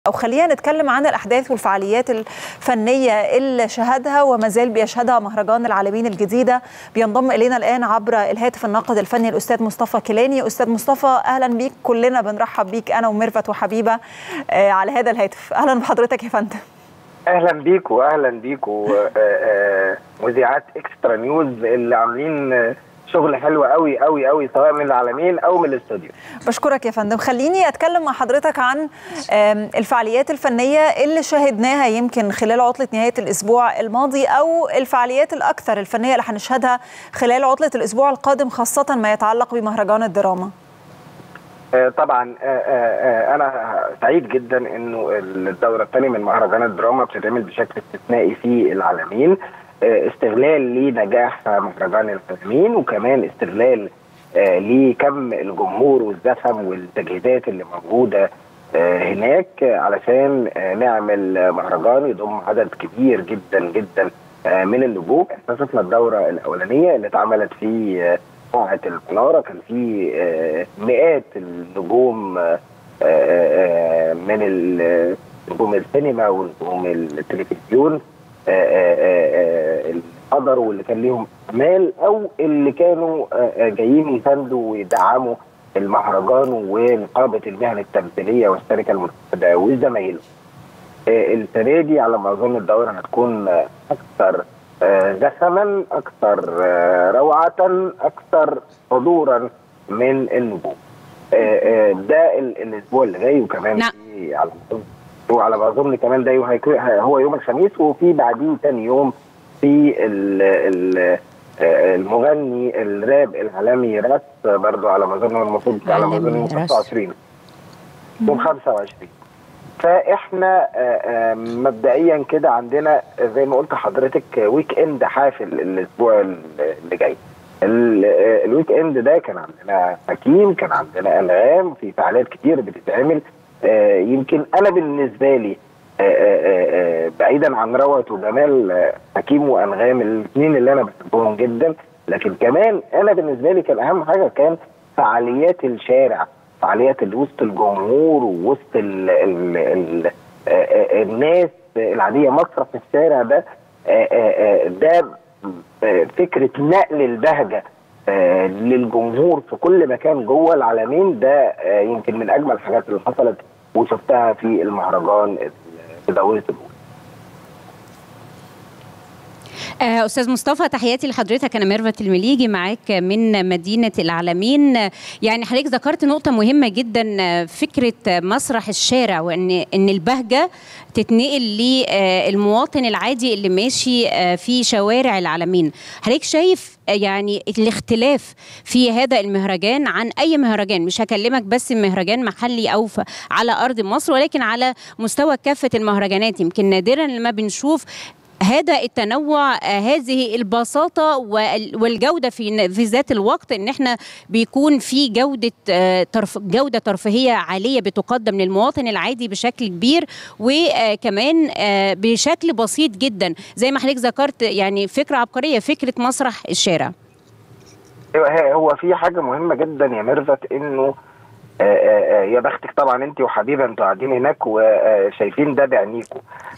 أو خلينا نتكلم عن الأحداث والفعاليات الفنية اللي شهدها وما زال بيشهدها مهرجان العالمين الجديدة بينضم إلينا الآن عبر الهاتف الناقد الفني الأستاذ مصطفى كيلاني أستاذ مصطفى أهلا بيك كلنا بنرحب بيك أنا وميرفت وحبيبة آه على هذا الهاتف أهلا بحضرتك يا فندم اهلا بيكوا اهلا بيكوا مذيعات اكسترا نيوز اللي عاملين شغل حلو قوي قوي قوي سواء من العالمين او من الاستوديو بشكرك يا فندم خليني اتكلم مع حضرتك عن الفعاليات الفنيه اللي شاهدناها يمكن خلال عطله نهايه الاسبوع الماضي او الفعاليات الاكثر الفنيه اللي هنشهدها خلال عطله الاسبوع القادم خاصه ما يتعلق بمهرجان الدراما طبعا انا سعيد جدا انه الدوره الثانيه من مهرجان الدراما بتتعمل بشكل استثنائي في العالمين استغلال لنجاح مهرجان العالمين وكمان استغلال لكم الجمهور والزخم والتجهيزات اللي موجوده هناك علشان نعمل مهرجان يضم عدد كبير جدا جدا من النجوم احنا شفنا الدوره الاولانيه اللي اتعملت في قاعة المنارة كان في مئات النجوم من نجوم السينما ونجوم التلفزيون اللي حضروا واللي كان ليهم اعمال او اللي كانوا جايين يساندوا ويدعموا المهرجان ونقابه المهن التمثيليه والشركه المتحده وزمايلهم. السنه دي على ما اظن الدوره هتكون اكثر زخما اكثر روعه اكثر حضورا من النجوم ده الاسبوع اللي جاي وكمان نعم. في على وعلى ما اظن كمان ده هيكون هو يوم الخميس وفي بعديه ثاني يوم في المغني الراب العالمي راس برضو على ما اظن المفروض على ما اظن يوم 25 يوم 25 فاحنا مبدئيا كده عندنا زي ما قلت لحضرتك ويك اند حافل الاسبوع اللي جاي الويك اند ده كان عندنا حكيم كان عندنا انغام في فعاليات كتير بتتعمل يمكن انا بالنسبه لي بعيدا عن روعه وجمال حكيم وانغام الاثنين اللي انا بحبهم جدا لكن كمان انا بالنسبه لي كان اهم حاجه كان فعاليات الشارع فعاليات اللي وسط الجمهور ووسط ال ال ال الناس العاديه مسرح الشارع ده ده فكره نقل البهجه للجمهور في كل مكان جوه العالمين ده يمكن من اجمل الحاجات اللي حصلت وشفتها في المهرجان في دورته الاولى استاذ مصطفى تحياتي لحضرتك انا ميرفت المليجي معاك من مدينه العالمين يعني حضرتك ذكرت نقطه مهمه جدا فكره مسرح الشارع وان ان البهجه تتنقل للمواطن العادي اللي ماشي في شوارع العالمين حضرتك شايف يعني الاختلاف في هذا المهرجان عن اي مهرجان مش هكلمك بس مهرجان محلي او على ارض مصر ولكن على مستوى كافه المهرجانات يمكن نادرا لما بنشوف هذا التنوع هذه البساطة والجودة في في ذات الوقت ان احنا بيكون في جودة ترف جودة ترفيهية عالية بتقدم للمواطن العادي بشكل كبير وكمان بشكل بسيط جدا زي ما حضرتك ذكرت يعني فكرة عبقرية فكرة مسرح الشارع هو في حاجة مهمة جدا يا ميرفت انه يا بختك طبعا انت وحبيبه انتوا قاعدين هناك وشايفين ده بعينيكم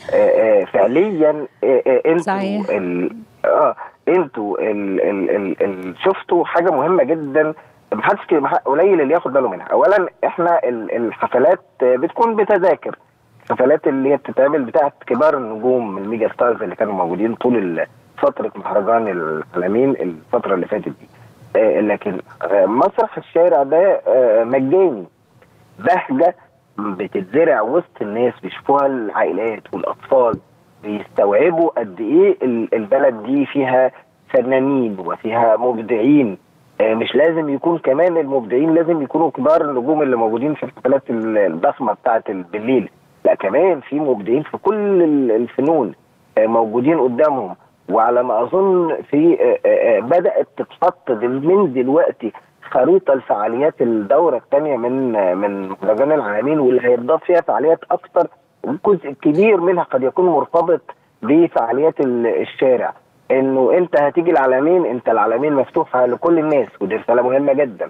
فعليا انتوا ال... اه انتوا ال... ال... ال... ال... شفتوا حاجه مهمه جدا محدش قليل اللي ياخد باله منها اولا احنا الحفلات بتكون بتذاكر الحفلات اللي هي بتتعمل بتاعت كبار النجوم الميجا ستارز اللي كانوا موجودين طول فتره مهرجان العالمين الفتره اللي فاتت دي لكن مسرح الشارع ده مجاني بهجه بتتزرع وسط الناس بيشوفوها العائلات والاطفال بيستوعبوا قد ايه البلد دي فيها فنانين وفيها مبدعين مش لازم يكون كمان المبدعين لازم يكونوا كبار النجوم اللي موجودين في الحفلات الضخمه بتاعه بالليل لا كمان في مبدعين في كل الفنون موجودين قدامهم وعلى ما اظن في بدات تتحط من دلوقتي خريطه لفعاليات الدوره الثانيه من من مهرجان العالمين واللي هيتضاف فيها فعاليات اكثر جزء كبير منها قد يكون مرتبط بفعاليات الشارع انه انت هتيجي العالمين انت العالمين مفتوحه لكل الناس ودي رساله مهمه جدا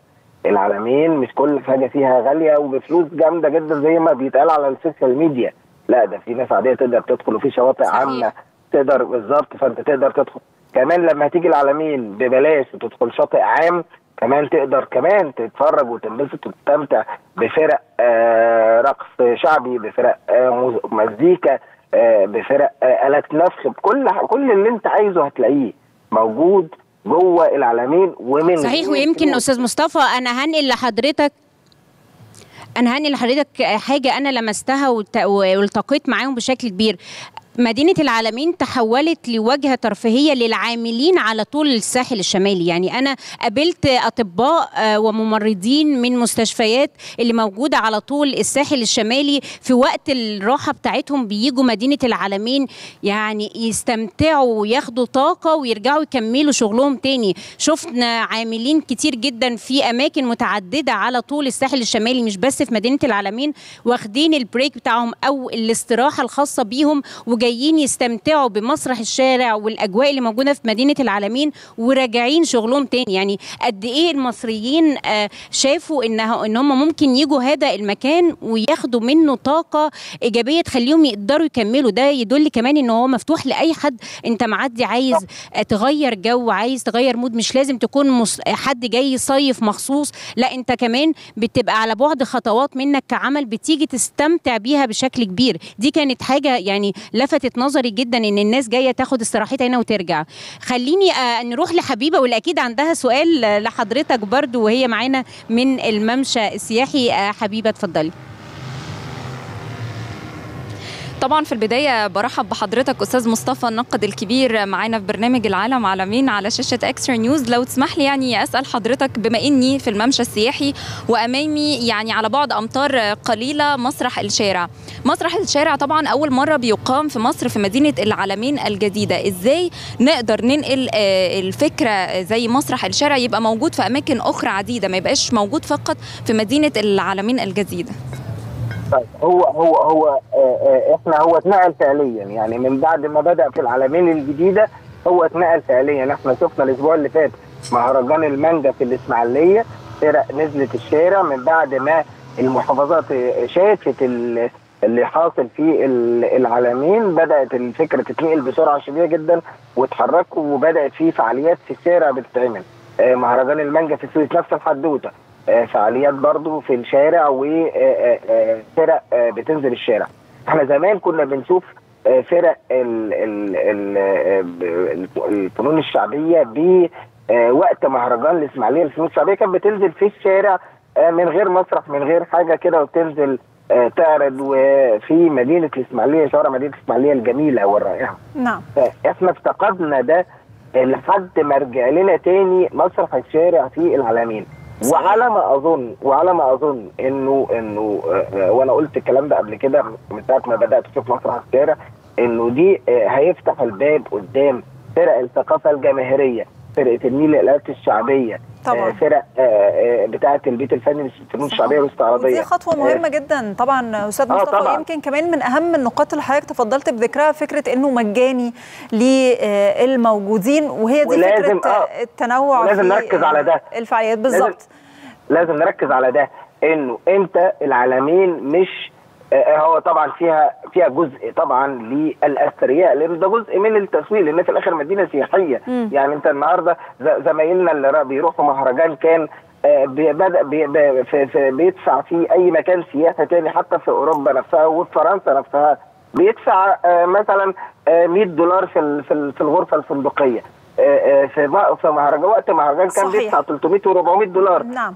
العالمين مش كل حاجه فيها غاليه وبفلوس جامده جدا زي ما بيتقال على السوشيال ميديا لا ده في ناس عاديه تقدر تدخل وفي شواطئ صحيح. عامه تقدر بالظبط فانت تقدر تدخل كمان لما تيجي العالمين ببلاش وتدخل شاطئ عام كمان تقدر كمان تتفرج وتنبسط وتستمتع بفرق آه رقص شعبي بفرق آه موز- مزيكا آه بفرق آه آلات نفخ بكل ح- كل اللي انت عايزه هتلاقيه موجود جوه العالمين ومن صحيح غير ويمكن فلوس. استاذ مصطفى انا هنقل لحضرتك انا هنقل لحضرتك حاجه انا لمستها والت- والتقيت معاهم بشكل كبير مدينة العالمين تحولت لوجهة ترفيهية للعاملين على طول الساحل الشمالي يعني أنا قابلت أطباء آه، وممرضين من مستشفيات اللي موجودة على طول الساحل الشمالي في وقت الراحة بتاعتهم بيجوا مدينة العالمين يعني يستمتعوا وياخدوا طاقة ويرجعوا يكملوا شغلهم تاني شفنا عاملين كتير جدا في أماكن متعددة على طول الساحل الشمالي مش بس في مدينة العالمين واخدين البريك بتاعهم أو الاستراحة الخاصة بيهم وجايين يستمتعوا بمسرح الشارع والأجواء اللي موجودة في مدينة العالمين وراجعين شغلهم تاني يعني قد إيه المصريين آه، شافوا إنه إن هم ممكن يجوا هذا المكان وياخدوا منه طاقة إيجابية تخليهم يقدروا يكملوا ده يدل كمان إن هو مفتوح لأي حد أنت معدي عايز آه، تغير جو عايز تغير مود مش لازم تكون مص... حد جاي صيف مخصوص لا أنت كمان بتبقى على بعد خطوات منك كعمل بتيجي تستمتع بيها بشكل كبير دي كانت حاجة يعني لفتت نظري جدا ان الناس جايه تاخد استراحتها هنا وترجع خليني آه نروح لحبيبه واللي اكيد عندها سؤال آه، لحضرتك برضو وهي معانا من الممشى السياحي آه حبيبه اتفضلي طبعا في البداية برحب بحضرتك أستاذ مصطفى النقد الكبير معانا في برنامج العالم عالمين على شاشة اكسترا نيوز لو تسمح لي يعني أسأل حضرتك بما إني في الممشى السياحي وأمامي يعني على بعد أمتار قليلة مسرح الشارع مسرح الشارع طبعا أول مرة بيقام في مصر في مدينة العالمين الجديدة إزاي نقدر ننقل آه، الفكرة زي مسرح الشارع يبقى موجود في أماكن أخرى عديدة ما يبقاش موجود فقط في مدينة العالمين الجديدة طيب هو هو هو آه، آه، احنا هو اتنقل فعليا يعني من بعد ما بدا في العالمين الجديده هو اتنقل فعليا احنا شفنا الاسبوع اللي فات مهرجان المانجا في الاسماعيليه فرق نزلت الشارع من بعد ما المحافظات شافت ال- اللي حاصل في ال- العالمين بدات الفكره تتنقل بسرعه شديده جدا واتحركوا وبدات في فعاليات في الشارع بتتعمل آه، مهرجان المانجا في السويس نفس الحدوته آه، فعاليات برضو في الشارع وفرق بتنزل الشارع احنا زمان كنا بنشوف آه، فرق ال- ال- ال- آه، ب- الفنون الشعبيه بوقت مهرجان الاسماعيليه الفنون الشعبيه كانت بتنزل في الشارع آه، من غير مسرح من غير حاجه كده وبتنزل آه، تعرض وفي مدينه الاسماعيليه شوارع مدينه الاسماعيليه الجميله والرائعه نعم احنا افتقدنا ده لحد ما رجع لنا تاني مسرح الشارع في العالمين وعلى ما اظن وعلى ما اظن انه انه آه، آه، وانا قلت الكلام ده قبل كده من ساعه ما بدات اشوف مسرح الشارع انه دي آه، هيفتح الباب قدام فرق الثقافه الجماهيريه فرقه النيل للآلات الشعبيه طبعا. آه، فرق آه، آه، بتاعه البيت الفني للفنون الشعبيه والاستعراضيه ودي خطوة مهمة جدا طبعا أستاذ آه، مصطفى طبعاً. يمكن كمان من أهم النقاط اللي حضرتك تفضلت بذكرها فكرة إنه مجاني للموجودين وهي دي ولازم- فكرة آه، التنوع ولازم في نركز على ده. الفعاليات لازم- بالظبط لازم نركز على ده انه انت العالمين مش آه، هو طبعا فيها فيها جزء طبعا للاثرياء لان ده جزء من التسويق لان في الاخر مدينه سياحيه مم. يعني انت النهارده ز- زمايلنا اللي را- بيروحوا مهرجان كان آه، بي- بدا بي- بي- في- في- بيدفع في اي مكان سياحي تاني حتى في اوروبا نفسها وفي فرنسا نفسها بيدفع آه، مثلا آه، 100 دولار في ال- في ال- في الغرفه الفندقيه آه، آه، في م- في مهرجان وقت مهرجان كان صحيح. بيدفع 300 و400 دولار نعم.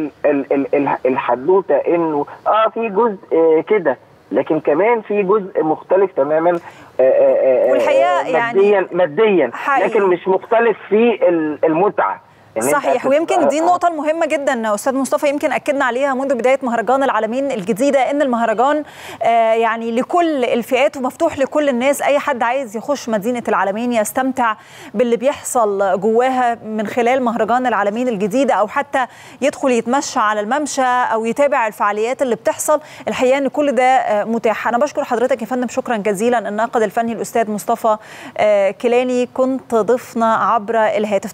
فالحدوته انه اه في جزء آه، كده لكن كمان في جزء مختلف تماما آه، آه، آه، والحقيقة يعني ماديا ماديا حقيقي. لكن مش مختلف في ال- المتعه إن أنت صحيح هتبقى- ويمكن دي آه، النقطة المهمة جدا أستاذ مصطفى يمكن أكدنا عليها منذ بداية مهرجان العالمين الجديدة إن المهرجان آه، يعني لكل الفئات ومفتوح لكل الناس أي حد عايز يخش مدينة العالمين يستمتع باللي بيحصل جواها من خلال مهرجان العالمين الجديدة أو حتى يدخل يتمشى على الممشى أو يتابع الفعاليات اللي بتحصل الحقيقة إن كل ده آه، متاح أنا بشكر حضرتك يا فندم شكرا جزيلا الناقد الفني الأستاذ مصطفى آه، كيلاني كنت ضيفنا عبر الهاتف